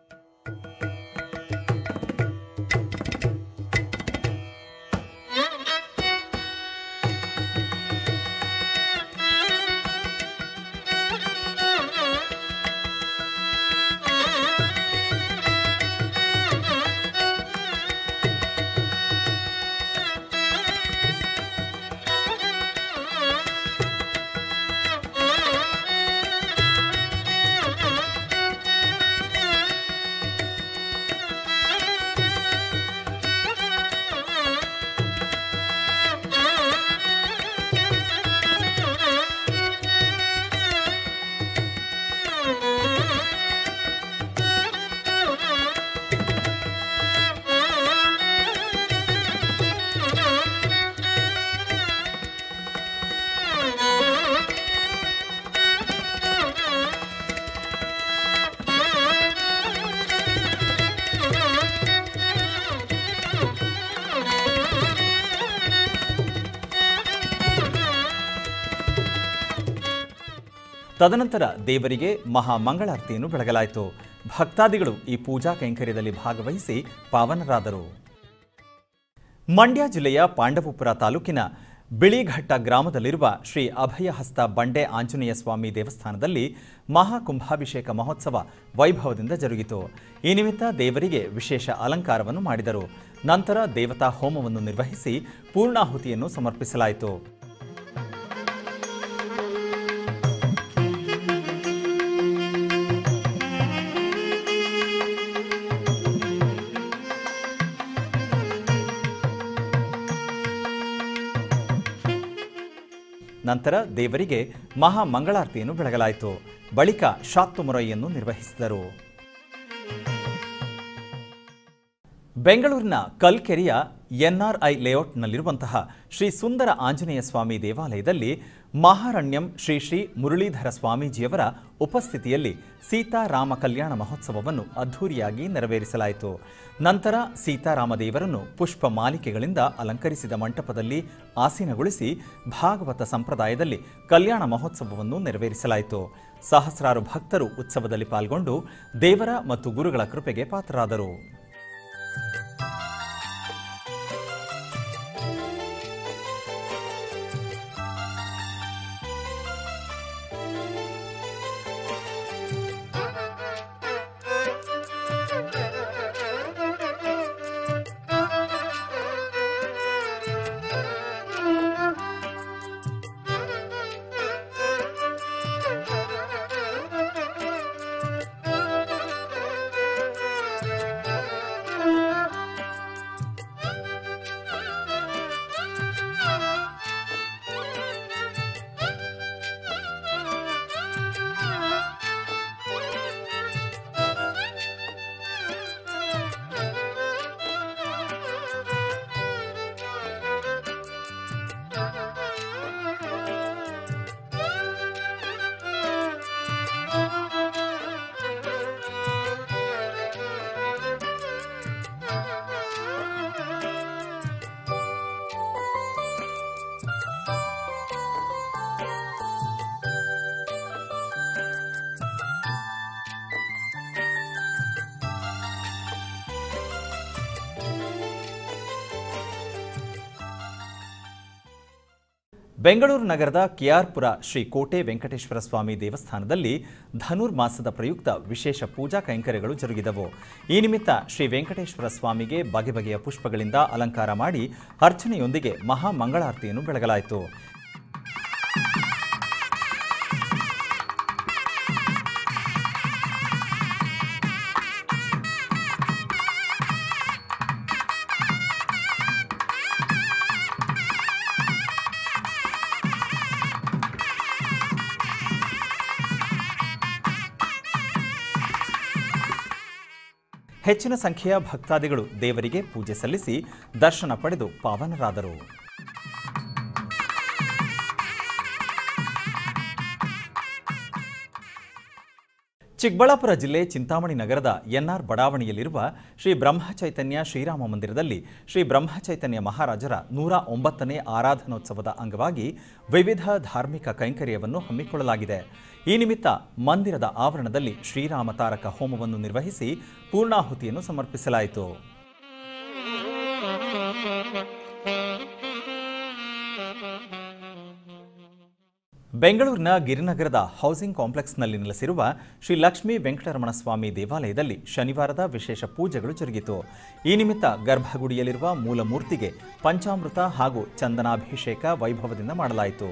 ತದನಂತರ ದೇವರಿಗೆ ಮಹಾ ಮಂಗಳಾರತಿಯನ್ನು ಬೆಳಗಲಾಯಿತು ಭಕ್ತಾದಿಗಳು ಈ ಪೂಜಾ ಕೈಂಕರ್ಯದಲ್ಲಿ ಭಾಗವಹಿಸಿ ಪಾವನರಾದರು ಮಂಡ್ಯ ಜಿಲ್ಲೆಯ ಪಾಂಡವಪುರ ತಾಲೂಕಿನ ಬಿಳಿಘಟ್ಟ ಗ್ರಾಮದಲ್ಲಿರುವ ಶ್ರೀ ಅಭಯಹಸ್ತ ಬಂಡೆ ಆಂಜನೇಯ ಸ್ವಾಮಿ ದೇವಸ್ಥಾನದಲ್ಲಿ ಮಹಾಕುಂಭಾಭಿಷೇಕ ಮಹೋತ್ಸವ ವೈಭವದಿಂದ ಜರುಗಿತು ಈ ನಿಮಿತ್ತ ದೇವರಿಗೆ ವಿಶೇಷ ಅಲಂಕಾರವನ್ನು ಮಾಡಿದರು ನಂತರ ದೇವತಾ ಹೋಮವನ್ನು ನಿರ್ವಹಿಸಿ ಪೂರ್ಣಾಹುತಿಯನ್ನು ಸಮರ್ಪಿಸಲಾಯಿತು ನಂತರ ದೇವರಿಗೆ ಮಹಾ ಮಂಗಳಾರತಿಯನ್ನು ಬೆಳಗಲಾಯಿತು ಬಳಿಕ ಶಾತ್ತುಮುರೈಯನ್ನು ನಿರ್ವಹಿಸಿದರು ಬೆಂಗಳೂರಿನ ಕಲ್ಕೆರೆಯ ಎನ್ಆರ್ಐ ಲೇಔಟ್ನಲ್ಲಿರುವಂತಹ ಶ್ರೀ ಸುಂದರ ಆಂಜನೇಯ ಸ್ವಾಮಿ ದೇವಾಲಯದಲ್ಲಿ ಮಹಾರಣ್ಯಂ ಶ್ರೀ ಶ್ರೀ ಮುರಳೀಧರ ಸ್ವಾಮೀಜಿಯವರ ಉಪಸ್ಥಿತಿಯಲ್ಲಿ ಸೀತಾರಾಮ ಕಲ್ಯಾಣ ಮಹೋತ್ಸವವನ್ನು ಅದ್ಧೂರಿಯಾಗಿ ನೆರವೇರಿಸಲಾಯಿತು ನಂತರ ಸೀತಾರಾಮ ದೇವರನ್ನು ಪುಷ್ಪ ಮಾಲಿಕೆಗಳಿಂದ ಅಲಂಕರಿಸಿದ ಮಂಟಪದಲ್ಲಿ ಆಸೀನಗೊಳಿಸಿ ಭಾಗವತ ಸಂಪ್ರದಾಯದಲ್ಲಿ ಕಲ್ಯಾಣ ಮಹೋತ್ಸವವನ್ನು ನೆರವೇರಿಸಲಾಯಿತು ಸಹಸ್ರಾರು ಭಕ್ತರು ಉತ್ಸವದಲ್ಲಿ ಪಾಲ್ಗೊಂಡು ದೇವರ ಮತ್ತು ಗುರುಗಳ ಕೃಪೆಗೆ ಪಾತ್ರರಾದರು ಬೆಂಗಳೂರು ನಗರದ ಕೆಆರ್ಪುರ ಶ್ರೀ ಕೋಟೆ ವೆಂಕಟೇಶ್ವರ ಸ್ವಾಮಿ ದೇವಸ್ಥಾನದಲ್ಲಿ ಧನುರ್ಮಾಸದ ಪ್ರಯುಕ್ತ ವಿಶೇಷ ಪೂಜಾ ಕೈಂಕರ್ಯಗಳು ಜರುಗಿದವು ಈ ನಿಮಿತ್ತ ಶ್ರೀ ವೆಂಕಟೇಶ್ವರ ಸ್ವಾಮಿಗೆ ಬಗೆ ಬಗೆಯ ಪುಷ್ಪಗಳಿಂದ ಅಲಂಕಾರ ಮಾಡಿ ಅರ್ಚನೆಯೊಂದಿಗೆ ಮಹಾ ಮಂಗಳಾರತಿಯನ್ನು ಬೆಳಗಲಾಯಿತು ಹೆಚ್ಚಿನ ಸಂಖ್ಯೆಯ ಭಕ್ತಾದಿಗಳು ದೇವರಿಗೆ ಪೂಜೆ ಸಲ್ಲಿಸಿ ದರ್ಶನ ಪಡೆದು ಪಾವನರಾದರು ಚಿಕ್ಕಬಳ್ಳಾಪುರ ಜಿಲ್ಲೆ ಚಿಂತಾಮಣಿ ನಗರದ ಎನ್ಆರ್ ಬಡಾವಣೆಯಲ್ಲಿರುವ ಶ್ರೀ ಬ್ರಹ್ಮಚೈತನ್ಯ ಶ್ರೀರಾಮ ಮಂದಿರದಲ್ಲಿ ಶ್ರೀ ಬ್ರಹ್ಮಚೈತನ್ಯ ಮಹಾರಾಜರ ನೂರ ಒಂಬತ್ತನೇ ಆರಾಧನೋತ್ಸವದ ಅಂಗವಾಗಿ ವಿವಿಧ ಧಾರ್ಮಿಕ ಕೈಂಕರ್ಯವನ್ನು ಹಮ್ಮಿಕೊಳ್ಳಲಾಗಿದೆ ಈ ನಿಮಿತ್ತ ಮಂದಿರದ ಆವರಣದಲ್ಲಿ ಶ್ರೀರಾಮ ತಾರಕ ಹೋಮವನ್ನು ನಿರ್ವಹಿಸಿ ಪೂರ್ಣಾಹುತಿಯನ್ನು ಸಮರ್ಪಿಸಲಾಯಿತು ಬೆಂಗಳೂರಿನ ಗಿರಿನಗರದ ಹೌಸಿಂಗ್ ಕಾಂಪ್ಲೆಕ್ಸ್ನಲ್ಲಿ ನೆಲೆಸಿರುವ ಶ್ರೀ ಲಕ್ಷ್ಮೀ ವೆಂಕಟರಮಣ ಸ್ವಾಮಿ ದೇವಾಲಯದಲ್ಲಿ ಶನಿವಾರದ ವಿಶೇಷ ಪೂಜೆಗಳು ಜರುಗಿತು ಈ ನಿಮಿತ್ತ ಗರ್ಭಗುಡಿಯಲ್ಲಿರುವ ಮೂಲ ಮೂರ್ತಿಗೆ ಪಂಚಾಮೃತ ಹಾಗೂ ಚಂದನಾಭಿಷೇಕ ವೈಭವದಿಂದ ಮಾಡಲಾಯಿತು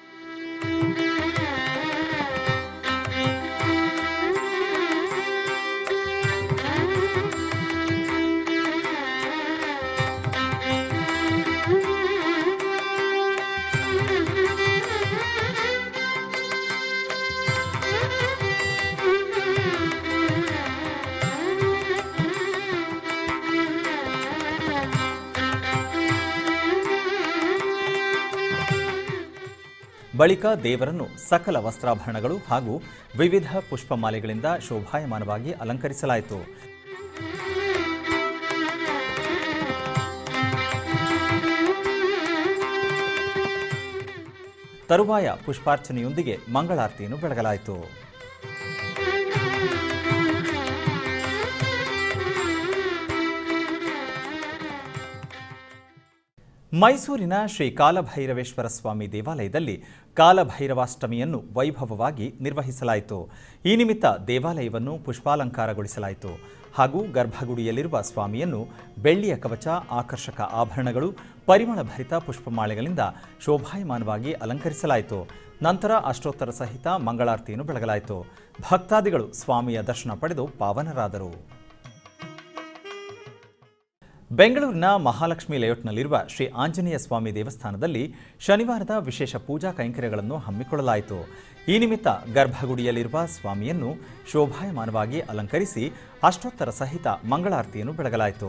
ಬಳಿಕ ದೇವರನ್ನು ಸಕಲ ವಸ್ತ್ರಾಭರಣಗಳು ಹಾಗೂ ವಿವಿಧ ಪುಷ್ಪಮಾಲೆಗಳಿಂದ ಶೋಭಾಯಮಾನವಾಗಿ ಅಲಂಕರಿಸಲಾಯಿತು ತರುವಾಯ ಪುಷ್ಪಾರ್ಚನೆಯೊಂದಿಗೆ ಮಂಗಳಾರತಿಯನ್ನು ಬೆಳಗಲಾಯಿತು ಮೈಸೂರಿನ ಶ್ರೀ ಕಾಲಭೈರವೇಶ್ವರ ಸ್ವಾಮಿ ದೇವಾಲಯದಲ್ಲಿ ಕಾಲಭೈರವಾಷ್ಟಮಿಯನ್ನು ವೈಭವವಾಗಿ ನಿರ್ವಹಿಸಲಾಯಿತು ಈ ನಿಮಿತ್ತ ದೇವಾಲಯವನ್ನು ಪುಷ್ಪಾಲಂಕಾರಗೊಳಿಸಲಾಯಿತು ಹಾಗೂ ಗರ್ಭಗುಡಿಯಲ್ಲಿರುವ ಸ್ವಾಮಿಯನ್ನು ಬೆಳ್ಳಿಯ ಕವಚ ಆಕರ್ಷಕ ಆಭರಣಗಳು ಪರಿಮಳ ಭರಿತ ಪುಷ್ಪಮಾಲೆಗಳಿಂದ ಶೋಭಾಯಮಾನವಾಗಿ ಅಲಂಕರಿಸಲಾಯಿತು ನಂತರ ಅಷ್ಟೋತ್ತರ ಸಹಿತ ಮಂಗಳಾರತಿಯನ್ನು ಬೆಳಗಲಾಯಿತು ಭಕ್ತಾದಿಗಳು ಸ್ವಾಮಿಯ ದರ್ಶನ ಪಡೆದು ಪಾವನರಾದರು ಬೆಂಗಳೂರಿನ ಮಹಾಲಕ್ಷ್ಮಿ ಲೇಔಟ್ನಲ್ಲಿರುವ ಶ್ರೀ ಆಂಜನೇಯ ಸ್ವಾಮಿ ದೇವಸ್ಥಾನದಲ್ಲಿ ಶನಿವಾರದ ವಿಶೇಷ ಪೂಜಾ ಕೈಂಕರ್ಯಗಳನ್ನು ಹಮ್ಮಿಕೊಳ್ಳಲಾಯಿತು ಈ ನಿಮಿತ್ತ ಗರ್ಭಗುಡಿಯಲ್ಲಿರುವ ಸ್ವಾಮಿಯನ್ನು ಶೋಭಾಯಮಾನವಾಗಿ ಅಲಂಕರಿಸಿ ಅಷ್ಟೋತ್ತರ ಸಹಿತ ಮಂಗಳಾರತಿಯನ್ನು ಬೆಳಗಲಾಯಿತು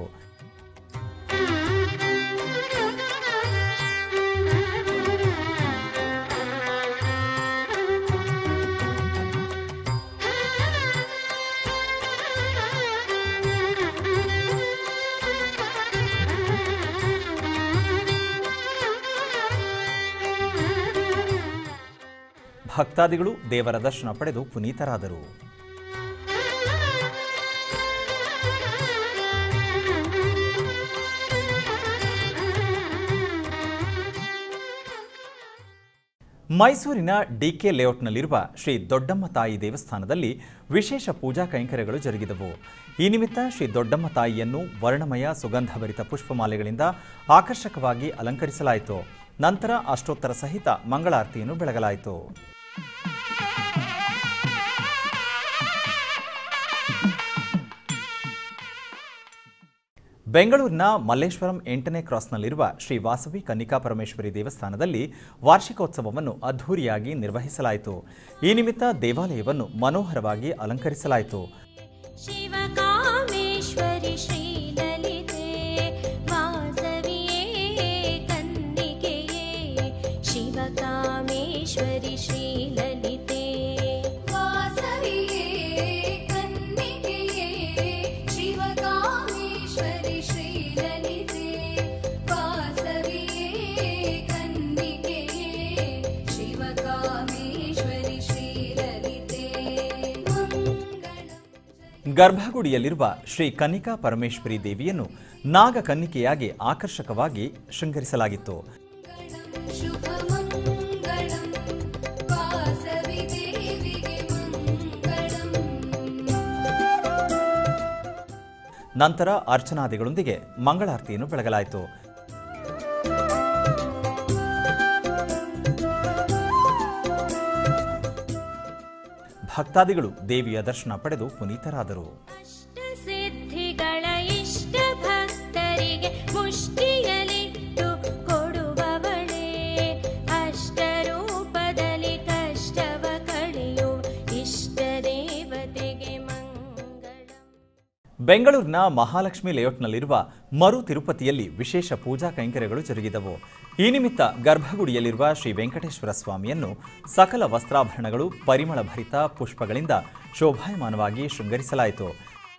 ಭಕ್ತಾದಿಗಳು ದೇವರ ದರ್ಶನ ಪಡೆದು ಪುನೀತರಾದರು ಮೈಸೂರಿನ ಡಿಕೆ ಲೇಔಟ್ನಲ್ಲಿರುವ ಶ್ರೀ ದೊಡ್ಡಮ್ಮ ತಾಯಿ ದೇವಸ್ಥಾನದಲ್ಲಿ ವಿಶೇಷ ಪೂಜಾ ಕೈಂಕರ್ಯಗಳು ಜರುಗಿದವು ಈ ನಿಮಿತ್ತ ಶ್ರೀ ದೊಡ್ಡಮ್ಮ ತಾಯಿಯನ್ನು ವರ್ಣಮಯ ಸುಗಂಧಭರಿತ ಪುಷ್ಪಮಾಲೆಗಳಿಂದ ಆಕರ್ಷಕವಾಗಿ ಅಲಂಕರಿಸಲಾಯಿತು ನಂತರ ಅಷ್ಟೋತ್ತರ ಸಹಿತ ಮಂಗಳಾರತಿಯನ್ನು ಬೆಳಗಲಾಯಿತು ಬೆಂಗಳೂರಿನ ಮಲ್ಲೇಶ್ವರಂ ಎಂಟನೇ ಕ್ರಾಸ್ನಲ್ಲಿರುವ ಶ್ರೀ ವಾಸವಿ ಕನ್ನಿಕಾ ಪರಮೇಶ್ವರಿ ದೇವಸ್ಥಾನದಲ್ಲಿ ವಾರ್ಷಿಕೋತ್ಸವವನ್ನು ಅದ್ಧೂರಿಯಾಗಿ ನಿರ್ವಹಿಸಲಾಯಿತು ಈ ನಿಮಿತ್ತ ದೇವಾಲಯವನ್ನು ಮನೋಹರವಾಗಿ ಅಲಂಕರಿಸಲಾಯಿತು ಶಿವಕಾಮೇಶ್ವರಿ ಶ್ರೀಲಲಿತೆ ವಾಸವಿಯೇ ಕನ್ನಿಕೆಯೇ ಶಿವಕಾಮೇಶ್ವರಿ ಶ್ರೀಲಲಿತೆ ವಾಸವಿಯೇ ಕನ್ನಿಕೆಯೇ ಶಿವಕಾಮೇಶ್ವರಿ ಶ್ರೀಲಲಿತೆ ವಾಸವಿಯೇ ಕನ್ನಿಕೆಯೇ ಶಿವಕಾಮೇಶ್ವರಿ ಶ್ರೀಲಲಿತೆ ಮಂಗಳಂ ಗರ್ಭಗುಡಿಯಲ್ಲಿರುವ ಶ್ರೀ ಕನ್ನಿಕಾ ಪರಮೇಶ್ವರಿ ದೇವಿಯನ್ನು ನಾಗ ಕನ್ನಿಕೆಯಾಗಿ ಆಕರ್ಷಕವಾಗಿ ಶೃಂಗರಿಸಲಾಗಿತ್ತು ಶುಭಮಂಗಳಂ ವಾಸವಿ ದೇವಿಗೆ ಮಂಗಳಂ ನಂತರ ಅರ್ಚನಾದಿಗಳೊಂದಿಗೆ ಮಂಗಳಾರತಿಯನ್ನು ಬೆಳಗಲಾಯಿತು ಭಕ್ತಾದಿಗಳು ದೇವಿಯ ದರ್ಶನ ಪಡೆದು ಪುನೀತರಾದರು ಸಿದ್ಧಿಗಳ ಇಷ್ಟ ಭಕ್ತರಿಗೆ ಮುಷ್ಟಿಯಲಿಟ್ಟು ಕೊಡುವವಳೇ ಅಷ್ಟರೂಪದಲ್ಲಿ ಕಷ್ಟವ ಕಳೆಯು ಇಷ್ಟ ದೇವತೆಗೆ ಮಂಗಳಂ ಬೆಂಗಳೂರಿನ ಮಹಾಲಕ್ಷ್ಮಿ ಲೇಔಟ್ನಲ್ಲಿರುವ ಮರು ತಿರುಪತಿಯಲ್ಲಿ ವಿಶೇಷ ಪೂಜಾ ಕೈಂಕರ್ಯಗಳು ಜರುಗಿದವು ಈ ನಿಮಿತ್ತ ಗರ್ಭಗುಡಿಯಲ್ಲಿರುವ ಶ್ರೀ ವೆಂಕಟೇಶ್ವರ ಸ್ವಾಮಿಯನ್ನು ಸಕಲ ವಸ್ತ್ರಾಭರಣಗಳು ಪರಿಮಳ ಭರಿತ ಪುಷ್ಪಗಳಿಂದ ಶೋಭಾಯಮಾನವಾಗಿ ಶೃಂಗರಿಸಲಾಯಿತು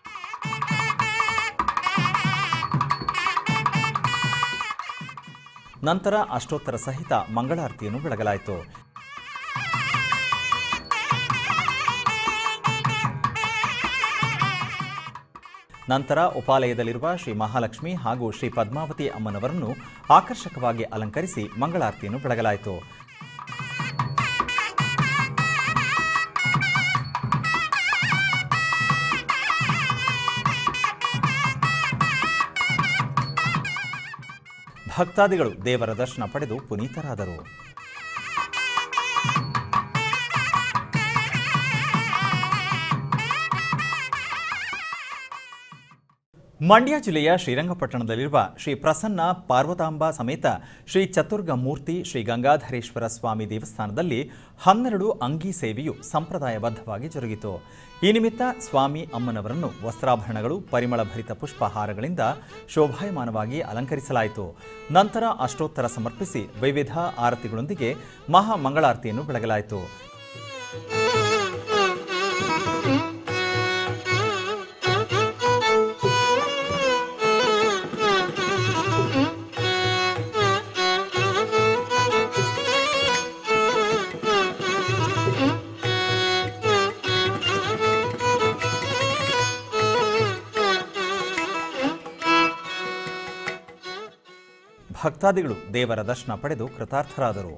ನಂತರ ಅಷ್ಟೋತ್ತರ ಸಹಿತ ಮಂಗಳಾರತಿಯನ್ನು ಬೆಳಗಲಾಯಿತು ನಂತರ ಉಪಾಲಯದಲ್ಲಿರುವ ಶ್ರೀ ಮಹಾಲಕ್ಷ್ಮಿ ಹಾಗೂ ಶ್ರೀ ಪದ್ಮಾವತಿ ಅಮ್ಮನವರನ್ನು ಆಕರ್ಷಕವಾಗಿ ಅಲಂಕರಿಸಿ ಮಂಗಳಾರತಿಯನ್ನು ಬೆಳಗಲಾಯಿತು ಭಕ್ತಾದಿಗಳು ದೇವರ ದರ್ಶನ ಪಡೆದು ಪುನೀತರಾದರು ಮಂಡ್ಯ ಜಿಲ್ಲೆಯ ಶ್ರೀರಂಗಪಟ್ಟಣದಲ್ಲಿರುವ ಶ್ರೀ ಪ್ರಸನ್ನ ಪಾರ್ವತಾಂಬ ಸಮೇತ ಶ್ರೀ ಚತುರ್ಗ ಮೂರ್ತಿ ಶ್ರೀ ಗಂಗಾಧರೇಶ್ವರ ಸ್ವಾಮಿ ದೇವಸ್ಥಾನದಲ್ಲಿ ಹನ್ನೆರಡು ಅಂಗಿ ಸೇವೆಯು ಸಂಪ್ರದಾಯಬದ್ಧವಾಗಿ ಜರುಗಿತು ಈ ನಿಮಿತ್ತ ಸ್ವಾಮಿ ಅಮ್ಮನವರನ್ನು ವಸ್ತ್ರಾಭರಣಗಳು ಪರಿಮಳ ಭರಿತ ಪುಷ್ಪಹಾರಗಳಿಂದ ಶೋಭಾಯಮಾನವಾಗಿ ಅಲಂಕರಿಸಲಾಯಿತು ನಂತರ ಅಷ್ಟೋತ್ತರ ಸಮರ್ಪಿಸಿ ವಿವಿಧ ಆರತಿಗಳೊಂದಿಗೆ ಮಹಾ ಮಂಗಳಾರತಿಯನ್ನು ಬೆಳಗಲಾಯಿತು ಭಕ್ತಾದಿಗಳು ದೇವರ ದರ್ಶನ ಪಡೆದು ಕೃತಾರ್ಥರಾದರು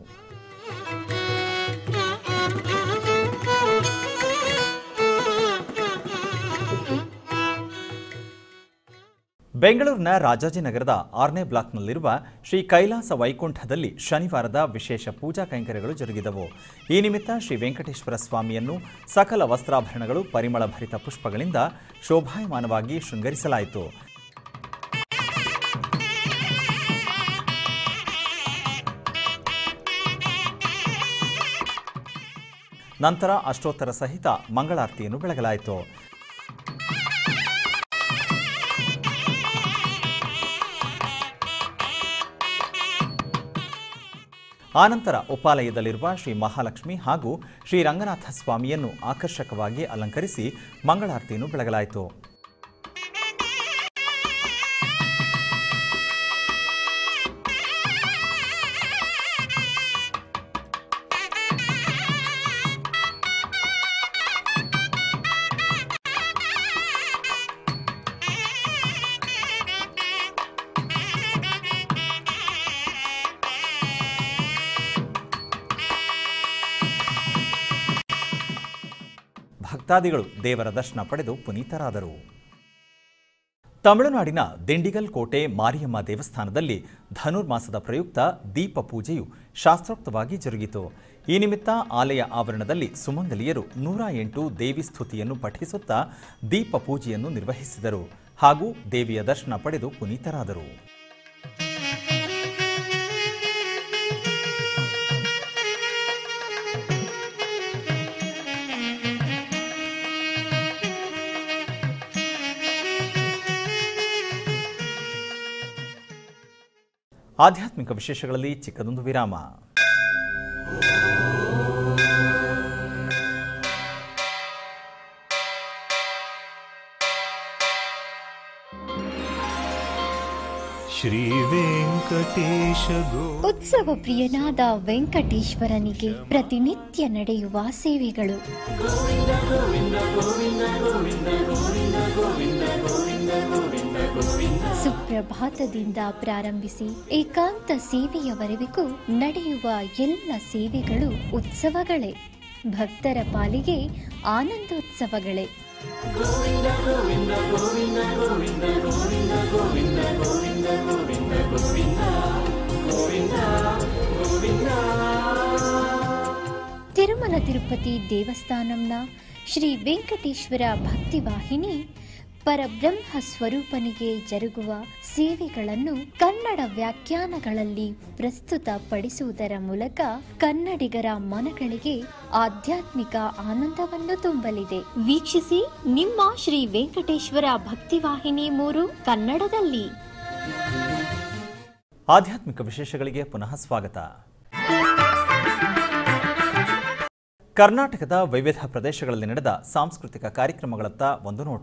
ಬೆಂಗಳೂರಿನ ರಾಜಾಜಿನಗರದ ಆರನೇ ಬ್ಲಾಕ್ನಲ್ಲಿರುವ ಶ್ರೀ ಕೈಲಾಸ ವೈಕುಂಠದಲ್ಲಿ ಶನಿವಾರದ ವಿಶೇಷ ಪೂಜಾ ಕೈಂಕರ್ಯಗಳು ಜರುಗಿದವು ಈ ನಿಮಿತ್ತ ಶ್ರೀ ವೆಂಕಟೇಶ್ವರ ಸ್ವಾಮಿಯನ್ನು ಸಕಲ ವಸ್ತ್ರಾಭರಣಗಳು ಪರಿಮಳ ಭರಿತ ಪುಷ್ಪಗಳಿಂದ ಶೋಭಾಯಮಾನವಾಗಿ ಶೃಂಗರಿಸಲಾಯಿತು ನಂತರ ಅಷ್ಟೋತ್ತರ ಸಹಿತ ಮಂಗಳಾರತಿಯನ್ನು ಬೆಳಗಲಾಯಿತು ಆನಂತರ ಉಪಾಲಯದಲ್ಲಿರುವ ಶ್ರೀ ಮಹಾಲಕ್ಷ್ಮಿ ಹಾಗೂ ಶ್ರೀ ರಂಗನಾಥ ಸ್ವಾಮಿಯನ್ನು ಆಕರ್ಷಕವಾಗಿ ಅಲಂಕರಿಸಿ ಮಂಗಳಾರತಿಯನ್ನು ಬೆಳಗಲಾಯಿತು ಭಕ್ತಾದಿಗಳು ದೇವರ ದರ್ಶನ ಪಡೆದು ಪುನೀತರಾದರು ತಮಿಳುನಾಡಿನ ದಿಂಡಿಗಲ್ ಕೋಟೆ ಮಾರಿಯಮ್ಮ ದೇವಸ್ಥಾನದಲ್ಲಿ ಧನುರ್ಮಾಸದ ಪ್ರಯುಕ್ತ ದೀಪ ಪೂಜೆಯು ಶಾಸ್ತ್ರೋಕ್ತವಾಗಿ ಜರುಗಿತು ಈ ನಿಮಿತ್ತ ಆಲಯ ಆವರಣದಲ್ಲಿ ಸುಮಂಗಲಿಯರು ನೂರ ಎಂಟು ದೇವಿ ಸ್ತುತಿಯನ್ನು ಪಠಿಸುತ್ತಾ ದೀಪ ಪೂಜೆಯನ್ನು ನಿರ್ವಹಿಸಿದರು ಹಾಗೂ ದೇವಿಯ ದರ್ಶನ ಪಡೆದು ಪುನೀತರಾದರು ಆಧ್ಯಾತ್ಮಿಕ ವಿಶೇಷಗಳಲ್ಲಿ ಚಿಕ್ಕದೊಂದು ವಿರಾಮ ಶ್ರೀ ವೆಂಕಟೇಶ ಗೋ ಉತ್ಸವ ಪ್ರಿಯನಾದ ವೆಂಕಟೇಶ್ವರನಿಗೆ ಪ್ರತಿನಿತ್ಯ ನಡೆಯುವ ಸೇವೆಗಳು ಸುಪ್ರಭಾತದಿಂದ ಪ್ರಾರಂಭಿಸಿ ಏಕಾಂತ ಸೇವೆಯವರೆವಿಗೂ ನಡೆಯುವ ಎಲ್ಲ ಸೇವೆಗಳು ಉತ್ಸವಗಳೇ ಭಕ್ತರ ಪಾಲಿಗೆ ಆನಂದೋತ್ಸವಗಳೇ ತಿರುಮಲ ತಿರುಪತಿ ದೇವಸ್ಥಾನಂನ ಶ್ರೀ ವೆಂಕಟೇಶ್ವರ ಭಕ್ತಿವಾಹಿನಿ ಪರಬ್ರಹ್ಮ ಸ್ವರೂಪನಿಗೆ ಜರುಗುವ ಸೇವೆಗಳನ್ನು ಕನ್ನಡ ವ್ಯಾಖ್ಯಾನಗಳಲ್ಲಿ ಪ್ರಸ್ತುತಪಡಿಸುವುದರ ಮೂಲಕ ಕನ್ನಡಿಗರ ಮನಗಳಿಗೆ ಆಧ್ಯಾತ್ಮಿಕ ಆನಂದವನ್ನು ತುಂಬಲಿದೆ ವೀಕ್ಷಿಸಿ ನಿಮ್ಮ ಶ್ರೀ ವೆಂಕಟೇಶ್ವರ ಭಕ್ತಿವಾಹಿನಿ ಮೂರು ಕನ್ನಡದಲ್ಲಿ ಆಧ್ಯಾತ್ಮಿಕ ವಿಶೇಷಗಳಿಗೆ ಪುನಃ ಸ್ವಾಗತ ಕರ್ನಾಟಕದ ವಿವಿಧ ಪ್ರದೇಶಗಳಲ್ಲಿ ನಡೆದ ಸಾಂಸ್ಕೃತಿಕ ಕಾರ್ಯಕ್ರಮಗಳತ್ತ ಒಂದು ನೋಟ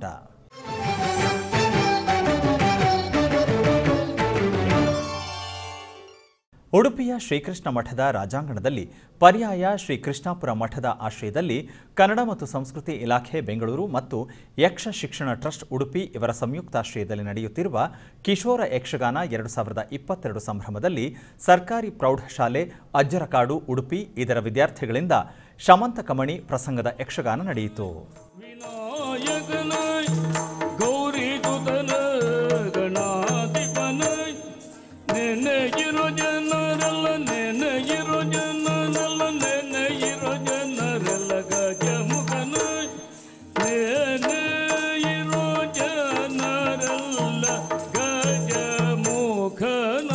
ಉಡುಪಿಯ ಶ್ರೀಕೃಷ್ಣ ಮಠದ ರಾಜಾಂಗಣದಲ್ಲಿ ಪರ್ಯಾಯ ಶ್ರೀ ಕೃಷ್ಣಾಪುರ ಮಠದ ಆಶ್ರಯದಲ್ಲಿ ಕನ್ನಡ ಮತ್ತು ಸಂಸ್ಕೃತಿ ಇಲಾಖೆ ಬೆಂಗಳೂರು ಮತ್ತು ಯಕ್ಷ ಶಿಕ್ಷಣ ಟ್ರಸ್ಟ್ ಉಡುಪಿ ಇವರ ಸಂಯುಕ್ತಾಶ್ರಯದಲ್ಲಿ ನಡೆಯುತ್ತಿರುವ ಕಿಶೋರ ಯಕ್ಷಗಾನ ಎರಡು ಸಾವಿರದ ಇಪ್ಪತ್ತೆರಡು ಸಂಭ್ರಮದಲ್ಲಿ ಸರ್ಕಾರಿ ಪ್ರೌಢಶಾಲೆ ಅಜ್ಜರಕಾಡು ಉಡುಪಿ ಇದರ ವಿದ್ಯಾರ್ಥಿಗಳಿಂದ ಶಮಂತ ಕಮಣಿ ಪ್ರಸಂಗದ ಯಕ್ಷಗಾನ ನಡೆಯಿತು ಗೌರಿ ಸುತನ ಗಣಾಧಿಪನ ನೆನೆಗಿರೋ ಜನರೆಲ್ಲ ನೆನೆಗಿರೋ ಜನರೆಲ್ಲ ನೆನೆಗಿರೋ ಜನರೆಲ್ಲ ಗಜಮುಖನ ನೆನೆಗಿರೋ ಜನರೆಲ್ಲ ಗಜಮುಖನ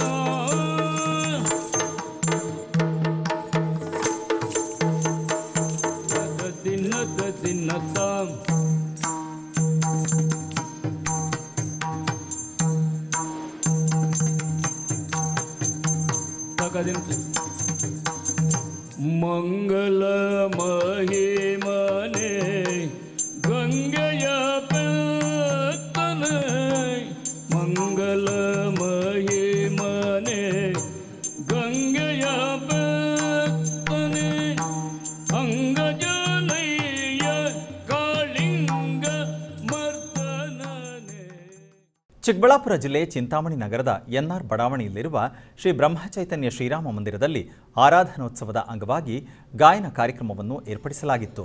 ದಿನ ದಿನ ತಾಮ್ ಮಂಗಲ ಮಹಿಮನೆ ಗಂಗೆಯ ಬೆತ್ತನೆ ಮಂಗಲ ಮಹಿಮನೆ ಗಂಗೆಯ ಬೆತ್ತನೆ ಅಂಗಜನಯ್ಯ ಕಾಳಿಂಗ ಮರ್ದನನೆ ಚಿಕ್ಕಬಳ್ಳಾಪುರ ಜಿಲ್ಲೆ ಚಿಂತಾಮಣಿ ನಗರದ ಎನ್ಆರ್ ಬಡಾವಣೆಯಲ್ಲಿರುವ ಶ್ರೀ ಬ್ರಹ್ಮಚೈತನ್ಯ ಶ್ರೀರಾಮ ಮಂದಿರದಲ್ಲಿ ಆರಾಧನೋತ್ಸವದ ಅಂಗವಾಗಿ ಗಾಯನ ಕಾರ್ಯಕ್ರಮವನ್ನು ಏರ್ಪಡಿಸಲಾಗಿತ್ತು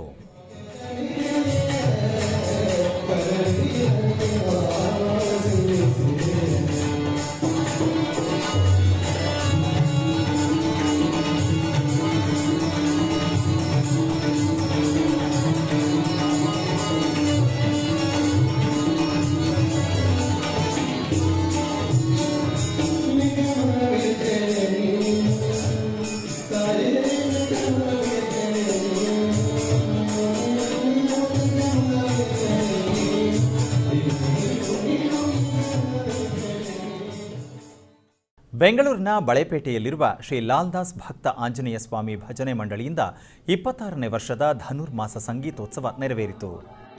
ಿ ಬೆಂಗಳೂರಿನ ಬಳೆಪೇಟೆಯಲ್ಲಿರುವ ಶ್ರೀ ಲಾಲ್ದಾಸ್ ಭಕ್ತ ಆಂಜನೇಯ ಸ್ವಾಮಿ ಭಜನೆ ಮಂಡಳಿಯಿಂದ ಇಪ್ಪತ್ತಾರನೇ ವರ್ಷದ ಧನುರ್ಮಾಸ ಸಂಗೀತೋತ್ಸವ ನೆರವೇರಿತು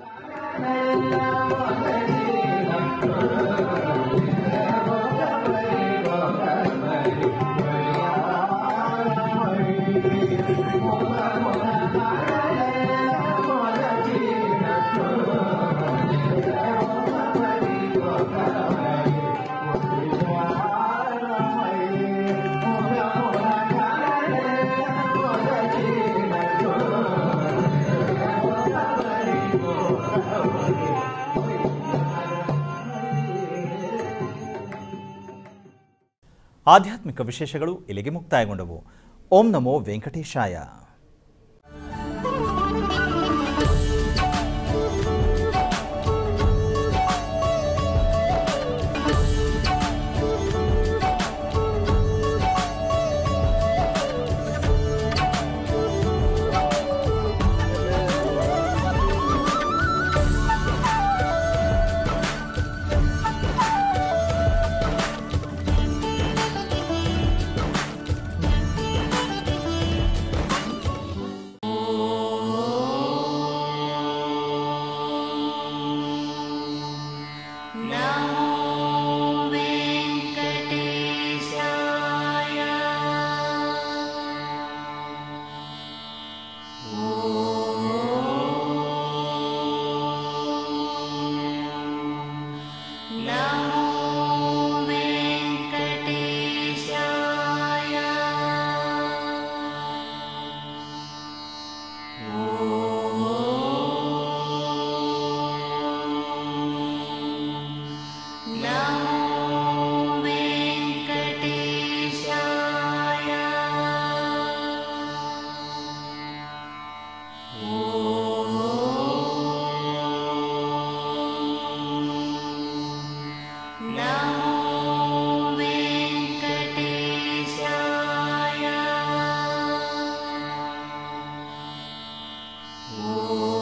ಆಧ್ಯಾತ್ಮಿಕ ವಿಶೇಷಗಳು ಇಲ್ಲಿಗೆ ಮುಕ್ತಾಯಗೊಂಡವು ಓಂ ನಮೋ ವೆಂಕಟೇಶಾಯ ಓ